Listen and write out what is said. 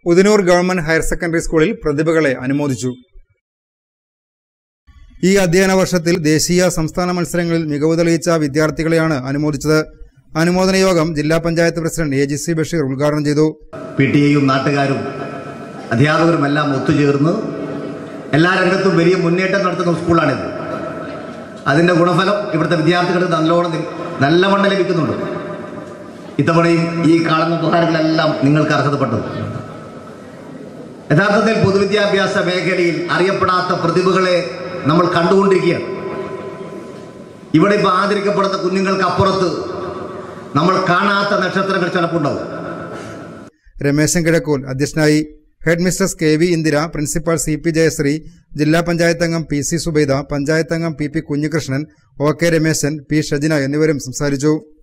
Udinur government higher secondary സ്കൂളിൽ പ്രതിഭകളെ അനുമോദിച്ചു ഈ അധ്യയന വർഷത്തിൽ ദേശീയ സംസ്ഥാന മത്സരങ്ങളിൽ മികവ് തെളിയിച്ച വിദ്യാർത്ഥികളെയാണ് അനുമോദിച്ചത് അനുമോദന യോഗം ജില്ലാ panchayat president A G C Basheer ഉദ്ഘാടനം ചെയ്തു പി ടി എയും നാട്ടുകാരും അധ്യാപകരുമെല്ലാം ഒത്തുചേർന്ന് എല്ലാ രംഗത്തും വലിയ മുന്നേറ്റം നടത്തുന്ന സ്കൂളാണിത് അതിൻ്റെ ഗുണഫലം ഇവിടുത്തെ വിദ്യാർത്ഥികൾക്ക് നല്ലോണം നി- നല്ലവണ്ണം ലഭിക്കുന്നുണ്ട് ഇത്തവണയും ഈ കാണുന്ന ഉപഹാരങ്ങളെല്ലാം നിങ്ങൾക്ക് അർഹതപ്പെട്ടത് യഥാർത്ഥത്തിൽ പൊതുവിദ്യാഭ്യാസ മേഖലയിൽ അറിയപ്പെടാത്ത പ്രതിഭകളെ നമ്മൾ കണ്ടുകൊണ്ടിരിക്കുകയാണ് ഇവിടെ ഇപ്പോൾ ആദരിക്കപ്പെടുന്ന കുഞ്ഞുങ്ങൾക്ക് അപ്പുറത്ത് നമ്മൾ കാണാത്ത നക്ഷത്രങ്ങൾ ചിലപ്പോൾ ഉണ്ടാവും രമേശൻ കിഴക്കൂൽ അധ്യക്ഷനായി headmistress K V Indira principal C P Jayasree ജില്ലാ പഞ്ചായത്ത് അംഗം പി സി സുബൈദ പഞ്ചായത്ത് അംഗം P P Kunhikrishnan O K Rameshan P Shajina എന്നിവരും സംസാരിച്ചു